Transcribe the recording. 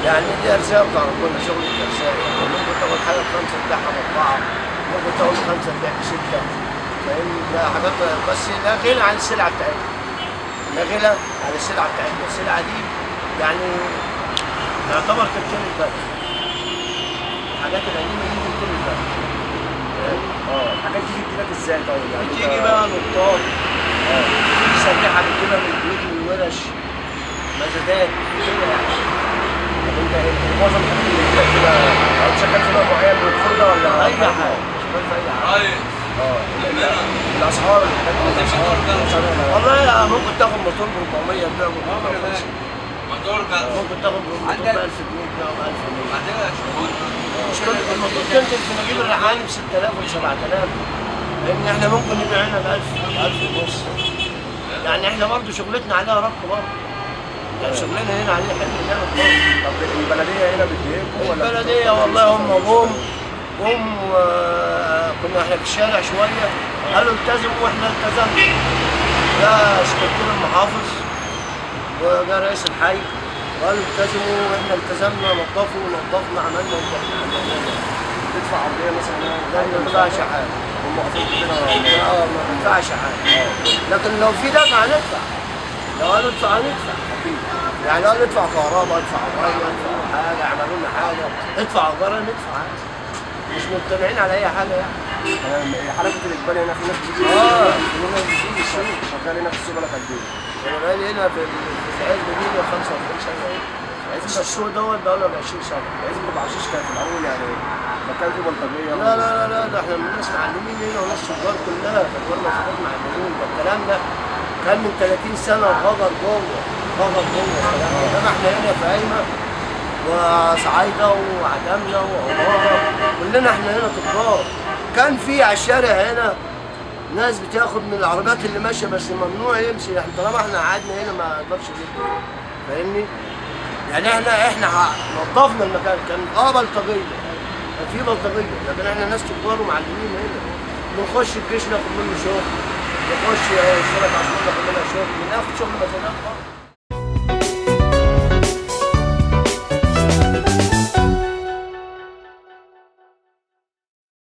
يعني دي ارزاق بتاع ربنا شغل الارزاق يعني ممكن تاخد حاجه بخمسه تبيعها باربعه ممكن تاخد خمسه تبيع بسته فاهمني ده حاجات بس لا غنى عن السلعه بتاعتنا لا غنى عن السلعه بتاعتنا السلعه دي يعني يعتبر تلتين البلد الحاجات القديمه دي تلتين البلد فاهم؟ اه الحاجات دي بتجيلك ازاي طيب يعني بتيجي أنت- بقى نطاط اه في سريحه بتجيبها من البيوت من الورش مزادات كده يعني طب انت انت معظم الحاجات اللي بتجيلك كده او شغال في نوع معين من الخردة ولا اي حاجه شغال في اي حاجه اه ال- ال- الاسعار الحاجات دي الاسعار الأسعار ولا- والله يا ممكن تاخد موتور ب 400 تبيعه ب 450 موتور كان ممكن تاخد موتور ب 1000 جنيه تبيعه ب 1000 جنيه عندنا شهور مش كل الموتور تنزل في نجيب الريحاني ب 6000 و 7000 لان احنا ممكن نبيع هنا ب 1000 1000 ونص يعني احنا برضه شغلتنا عليها رق برضه يعني شغلنا هنا عليه حلو جامد برضه طب البلديه هنا بتضايقكم ولا البلدية والله هم جم جم آه، كنا احنا في الشارع شوية قالوا التزموا واحنا التزمنا جاء سكرتير المحافظ وجاء رئيس الحي وقالوا التزموا واحنا التزمنا نظفوا ونظفنا عملنا ونظفنا عملنا تدفع عرضيه مثلا لا ما ينفعش حاجة هم واقفين كده اه ما ينفعش حاجة لكن لو في دفع هندفع لو قالوا ادفع هندفع اكيد يعني قالوا ادفع كهرباء ادفع ميه ادفع حاجه اعملوا لنا حاجه ادفع ايجار ندفع عادي. مش مطلعين على اي حاجه يعني أنا حركه الاجبار هنا في ناس بتيجي اه كلنا بنجيب السوق شغال هنا في السوق بقالك قد ايه؟ انا بقالي هنا في في العزبه دي 45 سنه بس السوق دوت بقى له 20 سنه عزبة بعشيش كانت في الاول يعني مكان فيه بلطجيه لا لا لا لا ده احنا من ناس معلمين هنا وناس شغال كلها كبرنا شغال معلمين ده الكلام ده كان من 30 سنه وغدر جوه غدر جوه الكلام ده انما احنا هنا في قايمه وصعايده وعتامله وعماره كلنا احنا هنا تجار كان في على الشارع هنا ناس بتاخد من العربيات اللي ماشيه بس ممنوع يمشي احنا طالما احنا قعدنا هنا ما نقدرش نمشي فاهمني؟ يعني احنا احنا ع- نظفنا المكان كان اه بلطجيه كان في بلطجيه لكن احنا ناس تجار ومعلمين هنا بنخش الجيش ناخد منه شغل نخش الشرطه عشان ناخد منها شغل بناخد شغل مزادات برضه